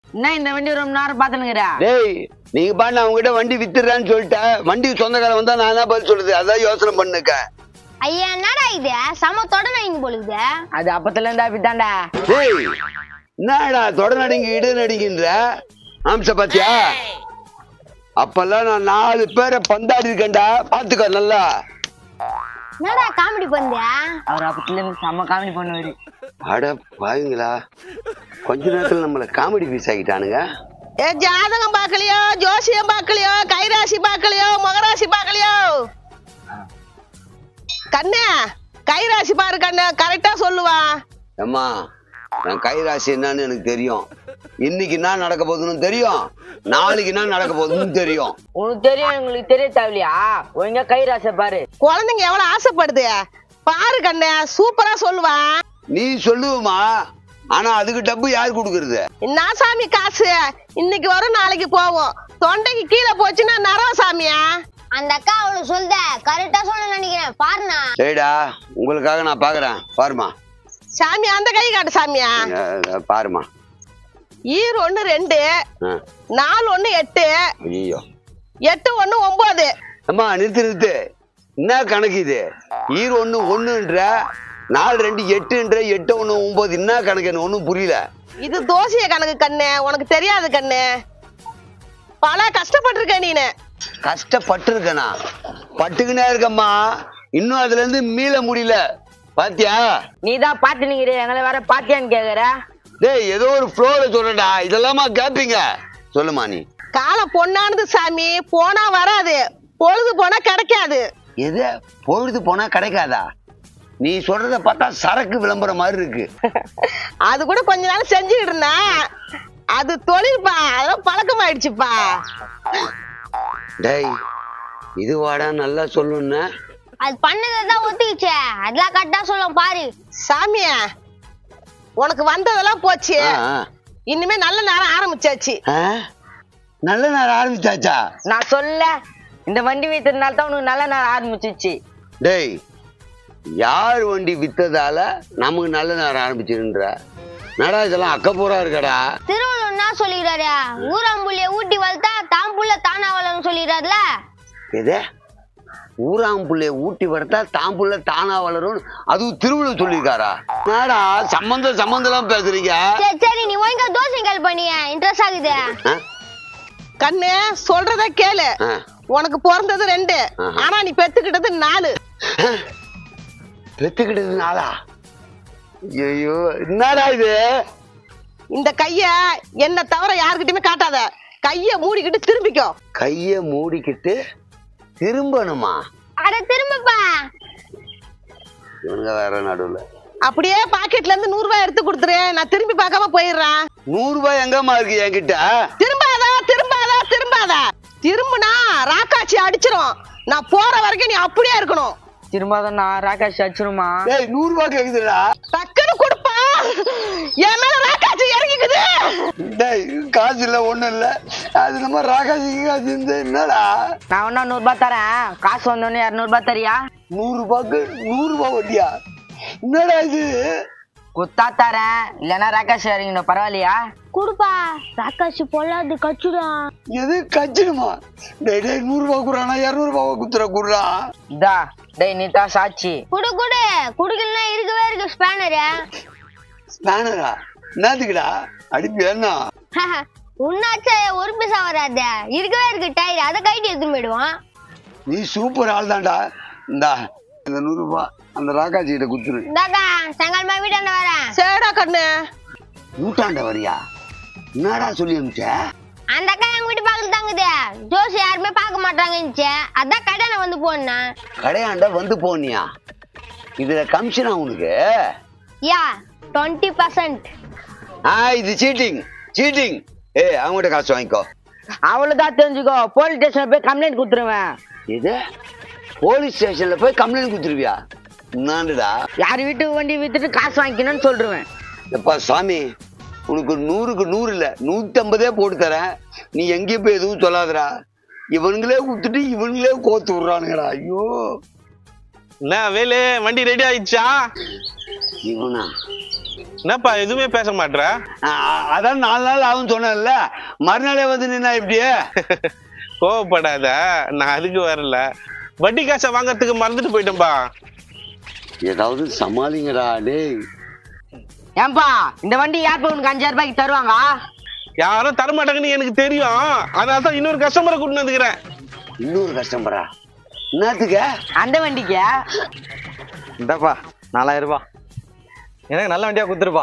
என்ன இந்த வண்டி ரொம்ப நேரம் பாத்துனுங்கிற டேய் நீங்க பாட்டு அவங்ககிட்ட வண்டி வித்துடுறான்னு சொல்லிட்டேன் வண்டி சொந்தக்காரன் வந்தா நான் தான் பதில் சொல்றது அதான் யோசனை பண்ணுக்க ஐயா என்னடா இது சம தொடர் வைங்க போலுக்குது அது அப்பத்துல இருந்தா அப்படித்தான்டா டேய் என்னடா தொட நடிங்க இடு நடிக்கின்ற ஆம்ச பாத்தியா அப்பெல்லாம் நான் நாலு பேரை பந்தாடி இருக்கேன்டா பாத்துக்க நல்லா என்னடா காமெடி பண்ணியா அவர் அப்பத்துல இருந்து செம்ம காமெடி பண்ணுவாரு அட பாவீங்களா கொஞ்ச நேரத்துல நம்மள காமெடி பீஸ் ஆகிட்டானுங்க ஏ ஜாதகம் பார்க்கலையோ ஜோசியம் பார்க்கலையோ கைராசி பார்க்கலையோ மகராசி பார்க்கலையோ கண்ணே கைராசி பாரு கண்ணு கரெக்டா சொல்லுவான் அம்மா என் கைராசி என்னன்னு எனக்கு தெரியும் இன்னைக்கு என்ன நடக்க போகுதுன்னு தெரியும் நாளைக்கு என்ன நடக்க போகுதுன்னு தெரியும் உனக்கு தெரியும் உங்களுக்கு தெரிய தேவையா ஒழுங்கா கை ராசை பாரு குழந்தைங்க எவ்வளவு ஆசைப்படுது பாரு கண்ணே சூப்பரா சொல்லுவான் நீ சொல்லுவமா ஆனா அதுக்கு டப்பு யார் கொடுக்கறது என்ன சாமி காசு இன்னைக்கு வரும் நாளைக்கு போவோம் தொண்டைக்கு கீழே போச்சுன்னா நரவ சாமியா அந்த அக்கா அவளுக்கு சொல்லுத கரெக்டா சொல்ல நினைக்கிறேன் பாருண்ணா சரிடா உங்களுக்காக நான் பாக்குறேன் பாருமா சாமி அந்த கை காட்டு சாமியா அஹ் பாருமா ஈர் ஒண்ணு ரெண்டு ஆ நாலு ஒண்ணு எட்டு ஐயோ எட்டு ஒண்ணு ஒன்பது அம்மா நிறுத்து நிறுத்து என்ன கணக்கு இது ஈர் ஒண்ணு ஒண்ணுன்ற நாலு ரெண்டு எட்டுன்ற எட்டு ஒண்ணு ஒன்பது என்ன கணக்கு எனக்கு ஒண்ணும் புரியல இது தோசைய கணக்கு கண்ணு உனக்கு தெரியாது கண்ணு பல கஷ்டப்பட்டிருக்க நீனு கஷ்டப்பட்டிருக்கேனா பட்டுக்கினே இருக்கம்மா இன்னும் அதுல இருந்து மீள முடியல பாத்தியா நீ தான் பாத்து நிக்கிற எங்களை வேற பாத்தியான்னு கேக்குற டேய் ஏதோ ஒரு ஃப்ளோல சொல்றடா இதெல்லாமா கேப்பீங்க சொல்லுமா நீ காலம் பொண்ணானது சாமி போனா வராது பொழுது போனா கிடைக்காது எது பொழுது போனா கிடைக்காதா நீ சொல்றத பார்த்தா சரக்கு விளம்பரம் மாதிரி இருக்கு அது கூட கொஞ்ச நாள் செஞ்சுக்கிட்டு இருந்தேன் அது தொழில்பா அதெல்லாம் பழக்கமாயிடுச்சுப்பா டேய் இது வாடா நல்லா சொல்லுன்னு அது பண்ணதான் ஒத்துக்கிச்சே அதெல்லாம் கரெக்டா சொல்லும் பாரு சாமியா உனக்கு வந்ததெல்லாம் போச்சு ஆ, ஆ. இனிமே நல்ல நேரம் ஆரம்பிச்சாச்சு ஆ? நல்ல நேரம் ஆரம்பிச்சாச்சா நான் சொல்ல இந்த வண்டி வைத்ததுனால தான் உனக்கு நல்ல நேரம் ஆரம்பிச்சிச்சு டேய் யார் வண்டி வித்ததால நமக்கு நல்ல நேரம் ஆரம்பிச்சிருன்ற நடா இதெல்லாம் அக்கப்பூரா இருக்கடா திருவள்ளுவர் என்ன சொல்லிடுறாரு ஊராம்புள்ளிய ஊட்டி வளர்த்தா தான் புள்ள தானா வளரும் சொல்லிடுறாருல எது ஊராம் புள்ளைய ஊட்டி வளர்த்தா தான் புள்ள தானா வளரும் அதுவும் திருவிழா சொல்லியிருக்காரா என்னடா சம்பந்தம் சம்பந்தம் பேசுறீங்க சரி சரி நீ ஒழுங்கா தோசை கால் பண்ணிய இன்ட்ரெஸ்ட் ஆகுது ஆ? கண்ணு சொல்றத கேளு ஆ. உனக்கு பிறந்தது ரெண்டு ஆஹா. ஆனா நீ பெத்துக்கிட்டது நாலு பெத்துக்கிட்டது நாளா ஐயோ என்னடா இது இந்த கைய என்ன தவிர யாருக்கிட்டயுமே காட்டாத கைய மூடிக்கிட்டு திரும்பிக்கோ கைய மூடிக்கிட்டு திரும்பணுமா அட திரும்பப்பா இவனுங்க வேற நடுவுல அப்படியே பாக்கெட்ல இருந்து நூறு ரூபாய் எடுத்து கொடுத்துரு நான் திரும்பி பார்க்காம போயிடுறேன் நூறு ரூபாய் எங்கம்மா இருக்கு என்கிட்ட திரும்பாதா திரும்பாதா திரும்பாதா திரும்புனா ராக்காச்சி அடிச்சிரும் நான் போற வரைக்கும் நீ அப்படியே இருக்கணும் திரும்ப தான் நான் ராகேஷ் அடிச்சிருமா டேய் நூறு ரூபாய் கேக்குதுடா டக்குன்னு கொடுப்பா என் மேல ராக்காச்சி இறங்கிக்குது டேய் காசு இல்ல ஒண்ணும் இல்ல அது நம்ம ராகாசி காசு இந்த என்னடா நான் ஒன்னா நூறு ரூபாய் தரேன் காசு வந்தோடனே இரநூறு ரூபாய் தரியா நூறு ரூபாய்க்கு நூறு ரூபாய் வட்டியா என்னடா இது குத்தா தரேன் இல்லைன்னா ராகேஷ் இறங்கிடும் பரவாயில்லையா குடுப்பா ராக்காசி பொல்லாது கச்சுடா எது கச்சிடுமா டேய் டேய் நூறு ரூபாய் குடுறானா இருநூறு ரூபாய் குத்துற குடுறா இதா டேய் நீ தான் சாட்சி குடு குடு குடுக்கலன்னா இருக்கவே இருக்கு ஸ்பேனரு ஸ்பேனரா என்னத்துக்குடா அடிப்பு என்ன உன்னாச்சே ஒரு பைசா வராது இருக்கவே இருக்கு டயர் அதை கைட்டு எடுத்துன்னு போயிடுவான் நீ சூப்பர் ஆள் தான்டா இந்தா இந்த நூறு ரூபாய் அந்த ராகாஜி கிட்ட குத்துரு இந்தாக்கா செங்கல்மா வீட்டாண்ட வரேன் சரிடா கண்ணு நூற்றாண்ட வரியா என்னடா சொல்லி அமிச்ச அந்த அக்கா எங்க வீட்டு பக்கத்துல தாங்குது ஜோசி யாருமே பார்க்க மாட்டாங்கன்னுச்சு அதான் கடனை வந்து போனேன் கடையாண்ட வந்து போனியா இதுல கமிஷனா உனக்கு யா டுவெண்ட்டி பர்சன்ட் ஆ இது சீட்டிங் சீட்டிங் ஏய் அவங்ககிட்ட காசு வாங்கிக்கோ அவ்வளவுதான் தெரிஞ்சுக்கோ போலீஸ் ஸ்டேஷன் போய் கம்ப்ளைண்ட் கொடுத்துருவேன் இது போலீஸ் ஸ்டேஷன்ல போய் கம்ப்ளைண்ட் கொடுத்துருவியா என்னாண்டுடா யார் வீட்டு வண்டி வித்துட்டு காசு வாங்கிக்கணும்னு சொல்லிடுவேன் எப்பா சாமி உனக்கு நூறுக்கு நூறு இல்ல நூத்தம்பதே போட்டு தரேன் நீ எங்கேயும் போய் எதுவும் சொல்லாதடா இவனுங்களே கொடுத்துட்டு இவனுங்களே கோத்து விடுறானுங்கடா ஐயோ என்ன வேலு வண்டி ரெடி ஆயிடுச்சா இவனா என்னப்பா எதுவுமே பேச மாட்ற ஆ, அதான் நாலு நாள் ஆகும் சொன்னேன்ல மறுநாளே வந்து நின்னா எப்படியே கோவப்படாத நான் அதுக்கு வரல வட்டி காசை வாங்கறதுக்கு மறந்துட்டு போயிட்டேன்பா ஏதாவது சமாளிங்கடா டேய் ஏன்பா இந்த வண்டி யார் உனக்கு அஞ்சாயிரம் ரூபாய்க்கு தருவாங்க யாரும் தரமாட்டாங்கன்னு எனக்கு தெரியும் அதனால தான் இன்னொரு கஸ்டமரை கூட்டிட்டு வந்துக்கிறேன் இன்னொரு கஸ்டமரா என்னத்துக்கு அந்த வண்டிக்கு இந்தாப்பா நாலாயிரம் ரூபாய் எனக்கு நல்ல வண்டியா கொடுத்துருப்பா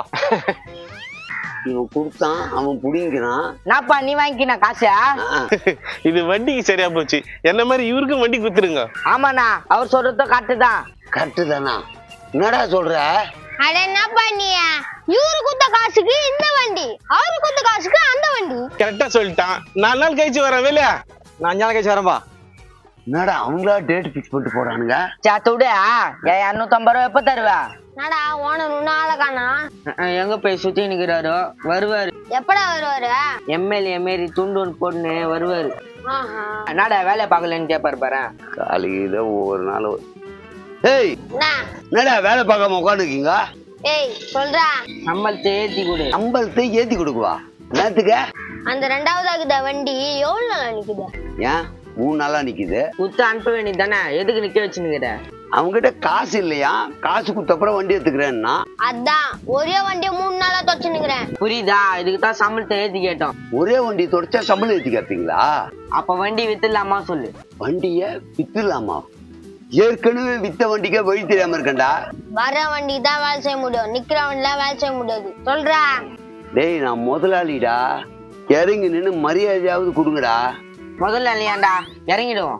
இவன் கொடுத்தான் அவன் புடிங்கிறான் நாப்பா நீ வாங்கிக்கின காசு ஆ, இது வண்டிக்கு சரியா போச்சு என்ன மாதிரி இவருக்கும் வண்டி கொடுத்துருங்க ஆமாண்ணா அவர் சொல்றதும் கரெக்டு தான் கரெக்டு தானா என்னடா சொல்ற அட என்னப்பா நீ இவரு குத்த காசுக்கு இந்த வண்டி அவரு குத்த காசுக்கு அந்த வண்டி கரெக்டா சொல்லிட்டான் நாலு நாள் கழிச்சு வரேன் வேலையா நான் அஞ்சு நாள் கழிச்சு வரேன்பா என்னடா அவங்களா டேட் ஃபிக்ஸ் பண்ணிட்டு போறானுங்க சேத்த விடு ஏன் இரநூத்தம்பது ரூபா எப்ப தருவா என்னடா ஓனர் இன்னும் ஆளை காணா அஹ், எங்க போய் சுத்தி நிக்கிறாரோ வருவாரு எப்படா வருவாரு எம்எல்ஏ மாரி துண்டு ஒன்று போட்டுன்னு வருவாரு ஆஹா. என்னடா வேலையை பார்க்கலன்னு கேட்பாரு பாரு காலையில ஒவ்வொரு நாள் ஏய் என்ன என்னடா வேலை பார்க்காம உட்காந்துருக்கீங்க ஏய் சொல்றா சம்பளத்தை ஏத்தி கொடு சம்பளத்தை ஏத்தி கொடுக்குவா என்னத்துக்கு அந்த ரெண்டாவது ஆகுத வண்டி எவ்வளவு நாளா நிக்குது ஏன் மூணு நாளா நிக்குது குத்து அனுப்ப வேண்டியது தானே எதுக்கு நிக்க வச்சுன்னுக்கிற அவங்ககிட்ட காசு இல்லையா காசு கொடுத்தப்புறம் வண்டி எடுத்துக்கிறேன்னா அதான் ஒரே வண்டியை மூணு நாளா தொச்சு நிக்கிறேன் புரியுதா இதுக்கு தான் சம்பளத்தை ஏத்தி கேட்டோம் ஒரே வண்டி தொடச்சா சம்பளம் ஏத்தி கேட்பீங்களா அப்ப வண்டி வித்துலாமா சொல்லு வண்டிய வித்துலாமா ஏற்கனவே வித்த வண்டிக்கே வழி தெரியாம இருக்கேன்டா வர வண்டி தான் வேலை செய்ய முடியும் நிக்கிற வண்டில வேலை செய்ய முடியாது சொல்றா டேய் நான் முதலாளிடா இறங்கி நின்னு மரியாதையாவது கொடுங்கடா முதல்ல இல்லையாண்டா இறங்கிடுவோம்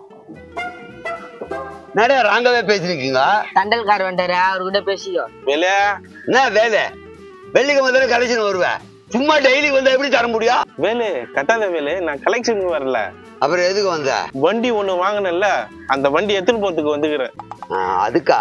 என்னடா ராங்கவே பேசிருக்கீங்க தண்டல்கார் வந்துட்டாரு அவர்கிட்ட பேசிக்கோ வேலையா என்ன வேலை வெள்ளிக்கு முதல்ல கடைசின்னு வருவேன் சும்மா டெய்லி வந்தா எப்படி தர முடியும் வேலு கட்டாத வேலு நான் கலெக்ஷனுக்கு வரல அப்புறம் எதுக்கு வந்த வண்டி ஒண்ணு வாங்கினேன்ல அந்த வண்டி எடுத்துன்னு போறதுக்கு வந்துக்கிறேன் ஆ, அதுக்கா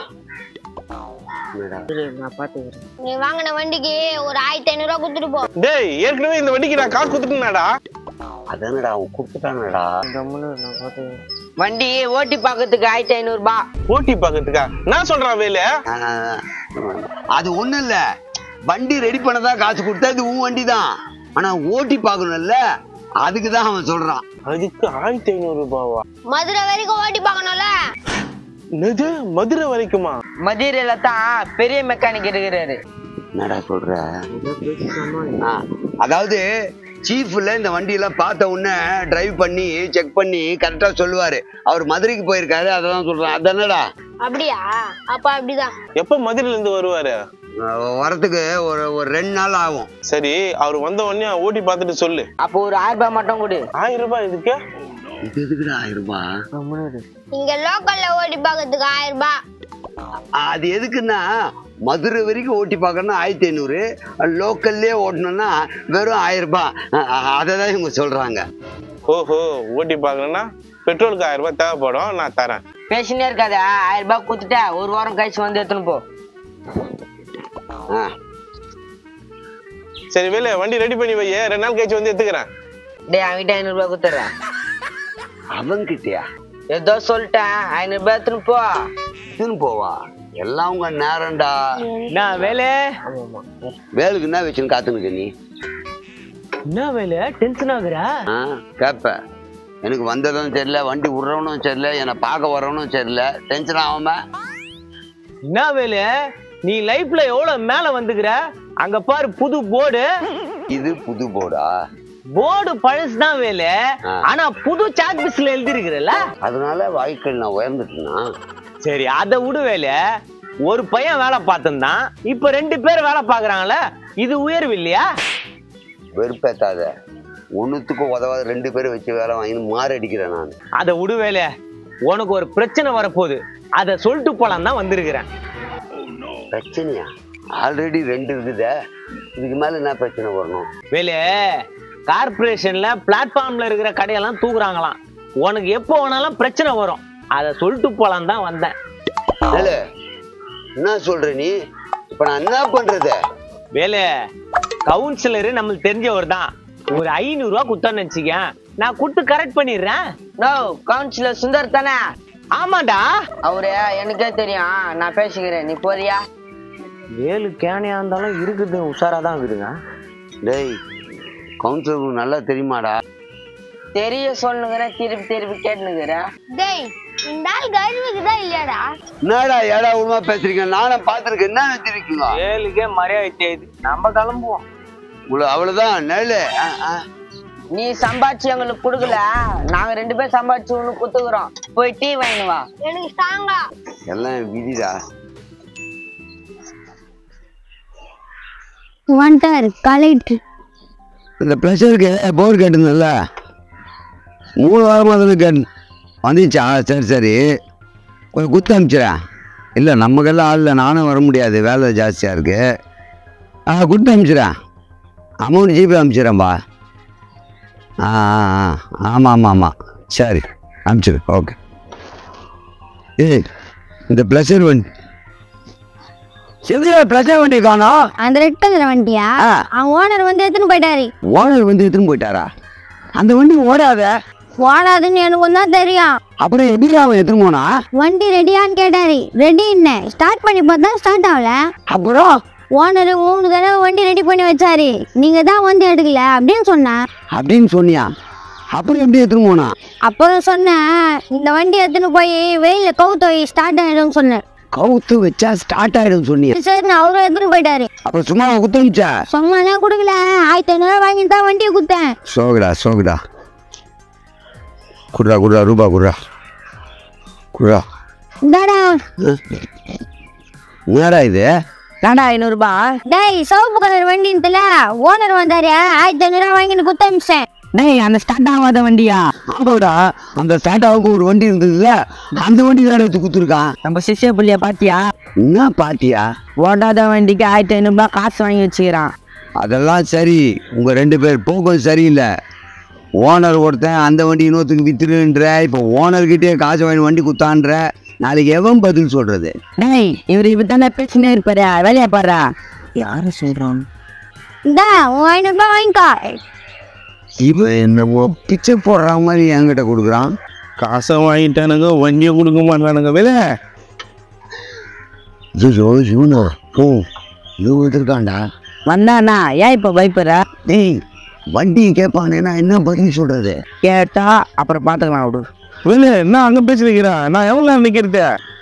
இரு, நான் பாத்துக்கிறேன் நீ வாங்கின வண்டிக்கு ஒரு ஆயிரத்தி ஐநூறு ரூபா கொடுத்துட்டு போ டேய் ஏற்கனவே இந்த வண்டிக்கு நான் காசு கொடுத்துட்டேனாடா அதானடா அவன் கொடுத்துட்டானடா கம்முனு இரு, நான் பாத்துக்கிறேன் வண்டி ஓட்டி பார்க்கறதுக்கு ஆயிரத்தி ஐநூறு ரூபாய் ஓட்டி பாக்கிறதுக்கா நான் சொல்றான் வேலு ஆ, அது ஒண்ணும் இல்ல வண்டி ரெடி பண்ணதான் காசு கொடுத்தா இது உன் வண்டி தான் ஆனா ஓட்டி பார்க்கணும்ல அதுக்கு தான் அவன் சொல்றான் அதுக்கு ஆயிரத்தி ஐநூறு ரூபாவா மதுரை வரைக்கும் ஓட்டி பார்க்கணும்ல என்னது மதுரை வரைக்குமா மதுரையில தான் பெரிய மெக்கானிக் இருக்கிறாரு என்னடா சொல்ற ஆ, அதாவது சீஃப்ல இந்த வண்டியெல்லாம் பார்த்த உடனே டிரைவ் பண்ணி செக் பண்ணி கரெக்டா சொல்லுவாரு அவர் மதுரைக்கு போயிருக்காரு அதான் சொல்றேன் அதானடா அப்படியா அப்ப அப்படிதான் எப்ப மதுரையில இருந்து வருவாரு அஹ் வரதுக்கு ஒரு ஒரு ரெண்டு நாள் ஆகும் சரி அவர் வந்த உடனே ஓட்டி பார்த்துட்டு சொல்லு அப்போ ஒரு ஆயிரம் ரூபாய் மட்டும் கொடு ஆயிரம் ரூபாய் இதுக்கு இது எதுக்குடா ஆயிரம் ரூபாய் கம்முனு இரு. இங்க லோக்கல்ல ஓட்டி பார்க்கறதுக்கு ஆயிரம் ரூபாய் அது எதுக்குன்னா மதுரை வரைக்கும் ஓட்டி பார்க்கணும்னா ஆயிரத்தி ஐநூறு லோக்கல்லே ஓட்டணும்னா வெறும் ஆயிரம் ரூபாய் அதை தான் இவங்க சொல்றாங்க ஓஹோ ஓட்டி பார்க்கணும்னா பெட்ரோலுக்கு ஆயிரம் ரூபாய் தேவைப்படும் நான் தரேன் பேசினே இருக்காத ஆயிரம் ரூபாய் கொடுத்துட்ட ஒரு வாரம் கழிச்சு வந்து எடுத்துன்னு போ ஆ, சரி வேலை வண்டி ரெடி பண்ணி வை ரெண்டு நாள் கழிச்சு வந்து எடுத்துக்கிறேன் டேய் அவன்கிட்ட ஐநூறு ரூபாய் கொடுத்துட்றேன் அவன்கிட்டயா ஏதோ சொல்லிட்டேன் ஐநூறு ரூபாய் எடுத்துன்னு போ இதுன்னு போவா எல்லாம் உங்க நேரம்டா என்ன வேலை வேலுக்கு என்ன வச்சுன்னு காத்துனுக்க நீ என்ன வேலை டென்ஷன் ஆகுற ஆ கேப்ப எனக்கு வந்ததும் தெரியல வண்டி விடுறவனும் தெரியல என்னை பார்க்க வரவனும் தெரியல டென்ஷன் ஆகாம என்ன வேலை நீ லைஃப்ல எவ்வளவு மேல வந்துக்கிற அங்க பாரு புது போர்டு இது புது போடா போர்டு பழசுதான் வேலை ஆ. ஆனா புது சாக் பீஸ்ல எழுதி இருக்கிறல்ல அதனால வாழ்க்கையில் நான் உயர்ந்துட்டேனா சரி அதை விடு வேலை ஒரு பையன் வேலை பார்த்திருந்தான் இப்ப ரெண்டு பேர் வேலை பாக்குறாங்கல்ல இது உயர்வு இல்லையா வெறுப்பேத்தாத ஒன்றுத்துக்கும் உதவாத ரெண்டு பேரும் வச்சு வேலை வாங்கின்னு மாறு அடிக்கிறேன் நான் அதை விடு வேலை உனக்கு ஒரு பிரச்சனை வரப்போகுது அதை சொல்லிட்டு போலாம் தான் வந்திருக்கிறேன் பிரச்சனையா ஆல்ரெடி ரெண்டு இருக்குதே இதுக்கு மேல என்ன பிரச்சனை வரணும் வேலை கார்பரேஷன்ல பிளாட்ஃபார்ம்ல இருக்கிற கடையெல்லாம் தூக்குறாங்களாம் உனக்கு எப்போ வேணாலும் பிரச்சனை வரும் அதை சொல்லிட்டு போலாம் தான் வந்தேன் ஏலே, என்ன சொல்ற நீ இப்ப நான் என்ன பண்றது வேலை கவுன்சிலரு நம்மளுக்கு தெரிஞ்சவர் தான் ஒரு ஐநூறு ரூபா கொடுத்தான்னு வச்சுக்க நான் கொடுத்து கரெக்ட் பண்ணிடுறேன் நோ கவுன்சிலர் சுந்தர் தானே ஆமாடா அவரு எனக்கே தெரியும் நான் பேசிக்கிறேன் நீ போறியா ஏழு கேனையா இருந்தாலும் இருக்குது உஷாரா தான் இருக்குதுங்க டேய் கவுன்சிலருக்கு நல்லா தெரியுமாடா தெரிய சொல்லுங்கிறேன் திருப்பி திருப்பி கேட்டுனுக்குறேன் டேய் இந்த ஆள் கருவுக்குதான் இல்லையாடா என்னடா ஏடா உண்மை பேசுறீங்க நானும் பார்த்துருக்கேன் என்ன நினைச்சிருக்கீங்க ஏழுக்கே மரியாதை செய்யுது நம்ம கிளம்புவோம் உங்களை அவ்வளவுதான் நெல்லு ஆ, ஆ. நீ சம்பாதிச்சு எங்களுக்கு கொடுக்கல நாங்க ரெண்டு பேரும் சம்பாதிச்சு ஒண்ணு குத்துக்குறோம் போய் டீ வாங்கினு வா எனக்கு ஸ்ட்ராங்கா எல்லாம் விதிடா வந்துட்டாரு கலெக்டர் இந்த ப்ளஷருக்கு போர் கேட்டிருந்தல மூணு வாரமாக தானே கேட்டு வந்துச்சா சரி சரி கொஞ்சம் குத்து அனுப்பிச்சிடேன் இல்லை நமக்கெல்லாம் ஆள் இல்லை நானும் வர முடியாது வேலை ஜாஸ்தியாக இருக்கு ஆ குத்து அனுப்பிச்சிடேன் அமௌண்ட் ஜிபே அனுப்பிச்சிடேன்பா ஆ ஆ ஆ ஆமாம் ஆமாம் ஆமாம் சரி அனுப்பிச்சிடு ஓகே ஏய் இந்த ப்ளஷர் வண்டி செவ்வியா ப்ளஷர் வண்டி காணோம் அந்த ரெட் கலர் வண்டியா ஆ. அவன் ஓனர் வந்து எடுத்துன்னு போயிட்டாரு ஓனர் வந்து எடுத்துன்னு போயிட்டாரா அந்த வண்டி ஓடாத ஓடாதுன்னு எனக்கு தான் தெரியும் அப்புறம் எப்படி அவன் எடுத்துன்னு போனா வண்டி ரெடியான்னு கேட்டாரு ரெடி என்ன ஸ்டார்ட் பண்ணி பார்த்தா ஸ்டார்ட் ஆகல அப்புறம் ஓனர் மூணு தடவை வண்டி ரெடி பண்ணி வச்சாரு நீங்க தான் வந்து எடுக்கல அப்படின்னு சொன்னேன் அப்படின்னு சொன்னியா அப்புறம் எப்படி எடுத்துன்னு போனா அப்புறம் சொன்னேன் இந்த வண்டி எடுத்துன்னு போய் வெயில கவுத்து வை ஸ்டார்ட் ஆயிடும்னு சொன்னேன் கவுத்து வச்சா ஸ்டார்ட் ஆயிடும் சொன்னியா சரி நான் அவரும் எடுத்துன்னு போயிட்டாரு அப்புறம் சும்மா குத்தமிச்சா சும்மாலாம் கொடுக்கல ஆயிரத்தி ஐநூறுவா வாங்கி தான் வண்டியை கொடுத்தேன் சோகுடா சோகுடா குடுறா குடுறா ரூபா குடுறா குடுறா இந்தாடா என்னடா இது தாண்டா ஐநூறுபா டேய் சிவப்பு கலர் வண்டின்ட்டுல ஓனர் வந்தாரு ஆயிரத்தி ஐநூறுவா வாங்கிட்டு கொடுத்து அமிச்சேன் டேய் அந்த ஸ்டார்ட் ஆகாத வண்டியா ஆமாடா அந்த ஸ்டாண்டாவுக்கு ஒரு வண்டி இருந்ததுல அந்த வண்டி தான் எடுத்து குத்துருக்கான் நம்ம சிஷ்ய புள்ளிய பாத்தியா என்ன பாத்தியா ஓடாத வண்டிக்கு ஆயிரத்தி ஐநூறுபா காசு வாங்கி வச்சுக்கிறான் அதெல்லாம் சரி உங்க ரெண்டு பேர் போக்கும் சரியில்லை ஓனர் ஒருத்தன் அந்த வண்டி இன்னொருத்துக்கு வித்துருன்ற இப்போ ஓனர்கிட்டயே காசு வாங்கி வண்டி குத்தான்ற நாளைக்கு எவன் பதில் சொல்றது டேய் இவர் இப்ப தானே பேசினே இருப்பாரு வேலையா பாரு யாரு சொல்றான் இந்தா உன் ஐநூறுபா வாங்கிக்கோ இவன் என்னமோ பிச்சை போடுற மாதிரி என்கிட்ட கொடுக்குறான் காசை வாங்கிட்டானுங்க வண்டியை கொடுக்க மாட்டானுங்க விலை ஐயோ இவனோ ஓ இவன் எடுத்துருக்கான்டா வந்தானா ஏன் இப்ப பயப்படுற டேய் வண்டி கேட்பானேன்னா என்ன பதில் சொல்றது கேட்டா அப்புறம் பாத்துக்கலாம் விடு விலை என்ன அங்க பேசி வைக்கிறான் நான் எவ்வளவு நேரம் நிக்கிறது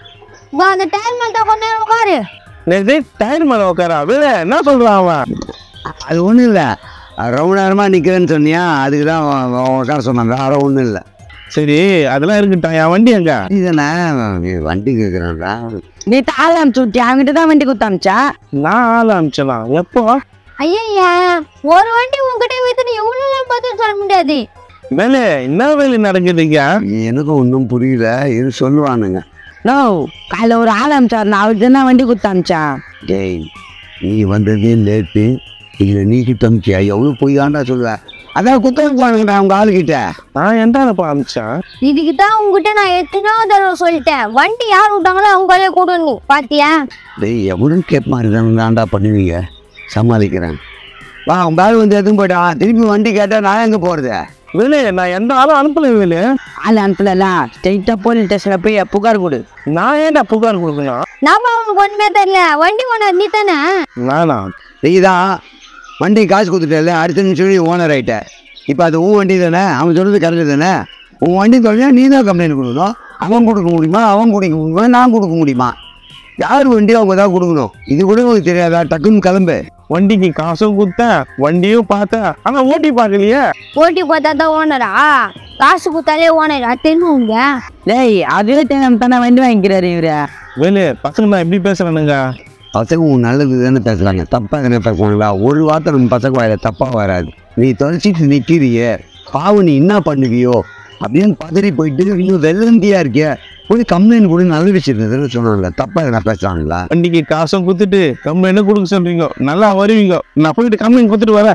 வா அந்த டைம் மட்டும் கொஞ்ச நேரம் உட்காரு நேற்று டயர் மேல உட்காரா விலை என்ன சொல்றான் அவன் அது ஒன்றும் இல்லை ரொம்ப நேரமாக நிற்கிறேன்னு சொன்னியா அதுக்கு தான் உட்கார சொன்னாங்க வேற ஒன்றும் இல்லை சரி அதெல்லாம் இருக்கட்டும் என் வண்டி எங்க இதுதானே வண்டி கேட்குறான்டா நீ தாள் அமிச்சு விட்டியா அவன்கிட்ட தான் வண்டி கொடுத்து அமிச்சா நான் ஆள் அமிச்சலாம் எப்போ ஐயா ஒரு வண்டி உங்ககிட்ட வித்துட்டு எவ்வளவு பதில் சொல்ல முடியாது வேலை என்ன வேலை நடக்குதுங்க எனக்கும் ஒன்றும் புரியல இது சொல்லுவானுங்க நோ காலைல ஒரு ஆள் அமிச்சாரு நான் அவருக்கு தான் வண்டி கொடுத்து அமிச்சான் டேய் நீ வந்ததே லேட்டு இதில் நீ கிட்ட அமிச்சியா எவ்வளோ போய் தாண்டா சொல்லுவ அதான் குத்தம் போனாங்கடா அவங்க ஆளுகிட்ட நான் எந்தானப்பா அமிச்சேன் இதுக்கு தான் உங்ககிட்ட நான் எத்தனையோ தடவை சொல்லிட்டேன் வண்டி யார் விட்டாங்களோ அவங்களே கொடுங்க பாத்தியா டேய் எவ்வளோ கேப் மாதிரி தான்டா பண்ணுவீங்க சமாளிக்கிறேன் வா அவங்க பேக் வந்து எதுவும் போயிட்டான் திருப்பி வண்டி கேட்டால் நான் எங்கே போகிறது வேலை நான் எந்த ஆளும் அனுப்பல வேலை ஆள் அனுப்பலாம் ஸ்ட்ரெயிட்டா போலீஸ் ஸ்டேஷன்ல போய் புகார் கொடு நான் ஏன்டா புகார் கொடுக்கணும் நாம அவனுக்கு ஒண்ணுமே தெரியல வண்டி ஓனர் நீ தானே நானா நீ தான் வண்டி காசு கொடுத்துட்டல அடுத்த நிமிஷம் நீ ஓனர் ஆகிட்ட இப்போ அது உன் வண்டி தானே அவன் சொல்கிறது கரெக்டு தானே உன் வண்டி தொலைஞ்சா நீ தான் கம்ப்ளைண்ட் கொடுக்கணும் அவன் கொடுக்க முடியுமா அவன் கொடுக்க முடியுமா நான் கொடுக்க முடியுமா யார் வண்டியோ அவங்க தான் கொடுக்கணும் இது கூட உங்களுக்கு தெரியாதா டக்குன்னு கிளம்பு வண்டிக்கு காசும் கொடுத்தேன் வண்டியும் பார்த்தேன் ஆனா ஓட்டி பார்க்கலையே ஓட்டி பார்த்தா தான் ஓனரா காசு கொடுத்தாலே ஓனர் அது தெரியுங்க டேய் அதுவே தெரியாம தானே வண்டி வாங்கிக்கிறாரு இவரு வேலு பசங்க நான் எப்படி பேசுறானுங்க பசங்க உன் நல்லது தானே பேசுகிறாங்க தப்பாக தானே பேசுவாங்களா ஒரு வார்த்தை நம்ம பசங்க வாயில தப்பாக வராது நீ தொலைச்சிட்டு நிற்கிறியே பாவம் நீ என்ன பண்ணுவியோ அப்படின்னு பதறி போயிட்டு இன்னும் வெள்ளந்தியா இருக்கிய போய் கம்ப்ளைண்ட் கூட நல்ல விஷயம் இருந்ததுன்னு சொன்னாங்களே தப்பாக எதனா பேசுகிறாங்களா வண்டிக்கு காசும் கொடுத்துட்டு கம்ப்ளைண்ட் கொடுக்க சொல்றீங்க நல்லா வருவீங்க நான் போயிட்டு கம்ப்ளைண்ட் கொடுத்துட்டு வரேன்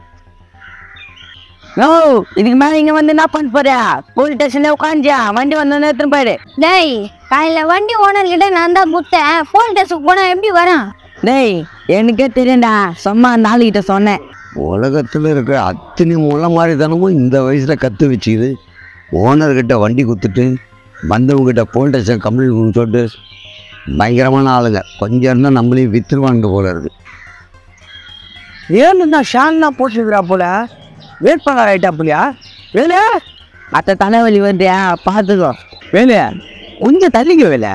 நோ இதுக்கு மேல இங்க வந்து என்ன பண்ண போற போலீஸ் ஸ்டேஷன்ல உட்காந்துயா வண்டி வந்தோன்னு எடுத்துன்னு போயிடு டேய் காலையில வண்டி ஓனர் கிட்ட நான் தான் கொடுத்தேன் போலீஸ் ஸ்டேஷனுக்கு போனா எப்படி வரான் டேய் எனக்கே தெரியும்டா சும்மா அந்த ஆளுகிட்ட சொன்னேன் உலகத்தில் இருக்கிற அத்தனை முளை மாதிரி தானமும் இந்த வயசில் கற்று வச்சுக்குது ஓனர்கிட்ட வண்டி கொடுத்துட்டு வந்தவங்ககிட்ட போலீஸ் ஸ்டேஷன் கம்ப்ளைண்ட் கொடுன்னு சொல்லிட்டு பயங்கரமான ஆளுங்க கொஞ்சம் இருந்தால் நம்மளையும் வித்துருவாங்க போல இருக்கு ஏன்னு தான் ஷால்லாம் போட்டுருக்குறா போல வேட்பாளர் ஆயிட்டா போலியா வேலை அத்த தலைவலி வருதியா பார்த்துக்கோ வேலை கொஞ்சம் தள்ளிக்க வேலை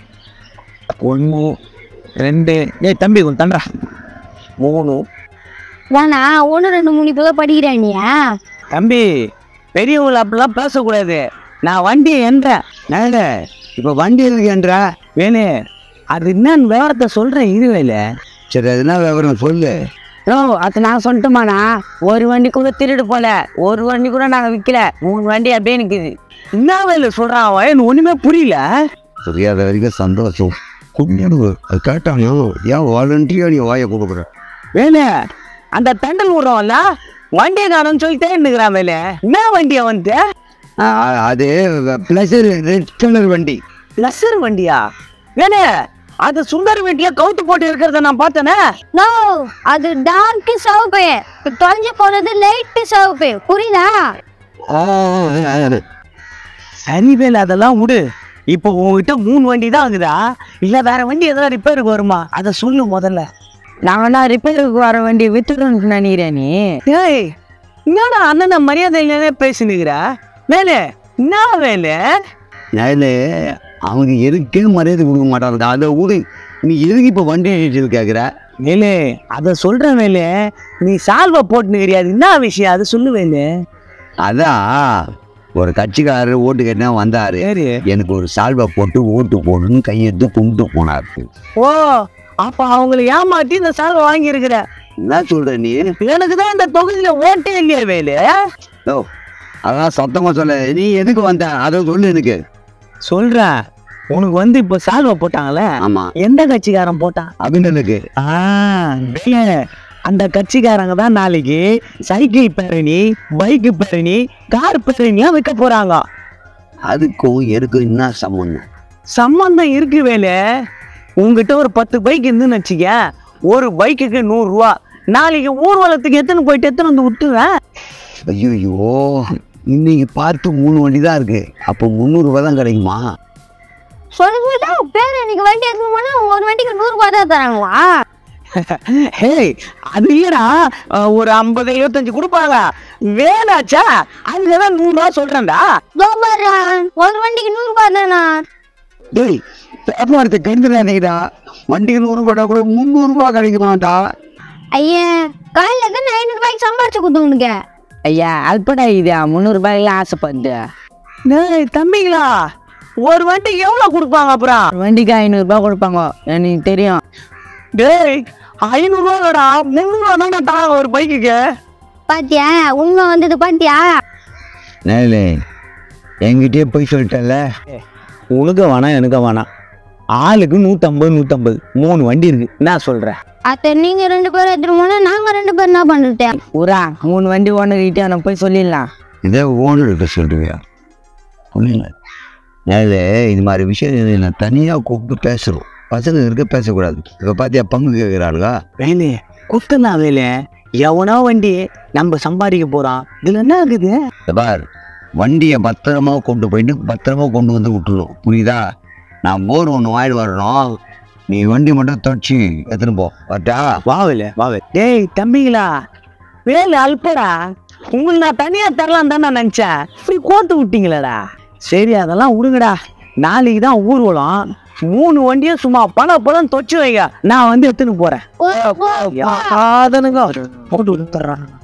ஒன்று ரெண்டு ஏய் தம்பி கொஞ்சம் தண்டா மூணு வேணா ஒன்று ரெண்டு மூணு இப்போ படிக்கிறேன் நீ தம்பி பெரியவங்களை அப்படிலாம் பேசக்கூடாது நான் வண்டி என்றேன் நேர இப்போ வண்டி இருக்குன்ற வேணு அது என்னன்னு விவரத்தை சொல்கிறேன் இரு வேலை சரி அது என்ன விவரம் சொல்லு ஓ அது நான் சொல்லட்டுமாண்ணா ஒரு வண்டி கூட திருடு போல ஒரு வண்டி கூட நாங்கள் விற்கல மூணு வண்டி அப்படியே நிற்குது என்ன வேலை சொல்கிறான் அவன் எனக்கு ஒன்றுமே புரியல புரியாத வரைக்கும் சந்தோஷம் கொஞ்சம் அது கேட்டாங்க ஏன் வாலண்டியாக நீ வாயை கொடுக்குற வேலை அந்த தண்டல் விடுறோம்ல வண்டியை காணும்னு சொல்லிட்டே இருந்துக்கிறான் வேலை என்ன வண்டியா வந்து ஆ, அது ப்ளஸர் ரெட் கலர் வண்டி லஸ்ஸர் வண்டியா வேலை அது சுந்தர் வண்டியா கவுத்து போட்டு இருக்கிறத நான் பார்த்தேனே நோ அது டார்க் சிவப்பு இப்ப தொலைஞ்சு போனது லைட் சிவப்பு புரியுதா ஆ, ஆ, ஆ. சரி வேலை அதெல்லாம் விடு இப்போ உங்ககிட்ட மூணு வண்டி தான் இருக்குதா இல்ல வேற வண்டி எதாவது ரிப்பேருக்கு வருமா அதை சொல்லு முதல்ல நாங்களாம் ரிப்பேருக்கு வர வண்டி வித்துடணும்னு நினைக்கிறேன் நீ ஏய் என்னடா அண்ணன் மரியாதை இல்லைன்னே பேசினுக்கிற மேலே என்ன வேலை நேரில் அவங்க எதுக்கே மரியாதை கொடுக்க மாட்டாங்க அதை விடு நீ எதுக்கு இப்போ வண்டி ஏற்றிட்டு கேட்குற வேலு அதை சொல்ற வேலு நீ சால்வை போட்டுனுக்கிறியா அது என்ன விஷயம் அதை சொல்லு வேலு அதான் ஒரு கட்சிக்காரர் ஓட்டு கேட்டா வந்தாரு சரி எனக்கு ஒரு சால்வை போட்டு ஓட்டு போடணும்னு கையெடுத்து கும்பிட்டு போனார் ஓ அப்ப அவங்களை ஏமாத்தி இந்த சால்வை வாங்கியிருக்கிற என்ன சொல்ற நீ எனக்கு தான் இந்த தொகுதியில ஓட்டே இல்லையா வேலு ஓ அதான் சத்தமா சொல்ல நீ எதுக்கு வந்த அதை சொல்லு எனக்கு சொல்றேன் உனக்கு வந்து இப்ப சால்வை போட்டாங்கல்ல ஆமா எந்த கட்சிக்காரன் போட்டான் அபிநனுக்கு ஆ டேய், அந்த கட்சிக்காரங்க தான் நாளைக்கு சைக்கிள் பேரணி பைக்கு பேரணி கார் பேரணியா வைக்க போறாங்க அதுக்கும் எனக்கு என்ன சம்மந்தம் சம்பந்தம் இருக்கு வேலை உங்ககிட்ட ஒரு பத்து பைக் இருந்துன்னு வச்சுக்க ஒரு பைக்குக்கு நூறு ரூபா நாளைக்கு ஊர்வலத்துக்கு எத்தனை போயிட்டு எத்தனை வந்து விட்டுவேன் ஐயோ இன்னைக்கு பார்த்து மூணு வண்டி தான் இருக்கு அப்போ முந்நூறுரூவா தான் கிடைக்குமா சொல்ல சொல்ல பேர் எனக்கு வண்டி எடுத்து போனா ஒரு வண்டிக்கு நூறு ரூபாய் தான் தராங்களா ஹேய் அது இல்லடா அஹ், ஒரு ஐம்பது இருபத்தஞ்சு கொடுப்பாங்க வேலாச்சா அதுலதான் நூறு ரூபா சொல்றேன்டா இதோ பாருடா, ஒரு வண்டிக்கு நூறு ரூபாய் தானா டேய் வியாபாரத்தை கெடுத்துடா நீடா வண்டிக்கு நூறு கூட கூட முந்நூறுரூவா கிடைக்குமாடா ஐயா காலையில தான் ஐநூறு ரூபாய்க்கு சம்பாரிச்சு கொடுத்து உனக்கு ஐயா அல்படா இது முந்நூறு ரூபாய்க்கு ஆசைப்படுது டேய் தம்பிங்களா ஒரு வண்டிக்கு எவ்வளோ கொடுப்பாங்க அப்புறம் வண்டிக்கு ஐநூறுரூபா கொடுப்பாங்க எனக்கு தெரியும் டேய் ஐநூறுரூவாடா முந்நூறுவா தானே தராங்க ஒரு பைக்குக்கு பாத்தியா உண்மை வந்தது பாத்தியா நேரில் என்கிட்டயே போய் சொல்லிட்டல உனக்கு வேணாம் எனக்கு வேணாம் ஆளுக்கு நூற்றம்பது நூற்றம்பது மூணு வண்டி இருக்கு என்ன சொல்கிறேன் அத்த நீங்க ரெண்டு பேரும் எடுத்துட்டு போனா நாங்க ரெண்டு பேரும் என்ன பண்றது ஊரா மூணு வண்டி ஓனர்கிட்ட நான் போய் சொல்லிடலாம் இதே ஓனர்கிட்ட சொல்லுவியா ஒன்றும் நேரில் இது மாதிரி விஷயம் நான் தனியாக கூப்பிட்டு பேசுகிறோம் பசங்க இருக்க பேசக்கூடாது இப்போ பார்த்தியா பங்கு கேட்குறாளுங்க வேலு குத்துனா வேலு எவனோ வண்டி நம்ம சம்பாதிக்க போறான் இதுல என்ன இருக்குது இந்த பார் வண்டியை பத்திரமா கொண்டு போயிட்டு பத்திரமா கொண்டு வந்து விட்டுரும் புரியுதா நான் போர் ஒன்று வாங்கிட்டு வரணும் நீ வண்டி மட்டும் தொடச்சி எடுத்துன்னு போ வரட்டா வா வேலு வா வேலு டேய் தம்பிங்களா வேலு அல்படா உங்களுக்கு நான் தனியா தரலாம் தான் நான் நினைச்சேன் இப்படி கோத்து விட்டீங்களேடா சரி அதெல்லாம் விடுங்கடா நாளைக்கு தான் ஊர்வலம் மூணு வண்டியும் சும்மா பண பணம் தொச்சு வைங்க நான் வந்து எடுத்துன்னு போறேன் ஓ, ஓ, யாதனுங்க போட்டு விட்டுறான்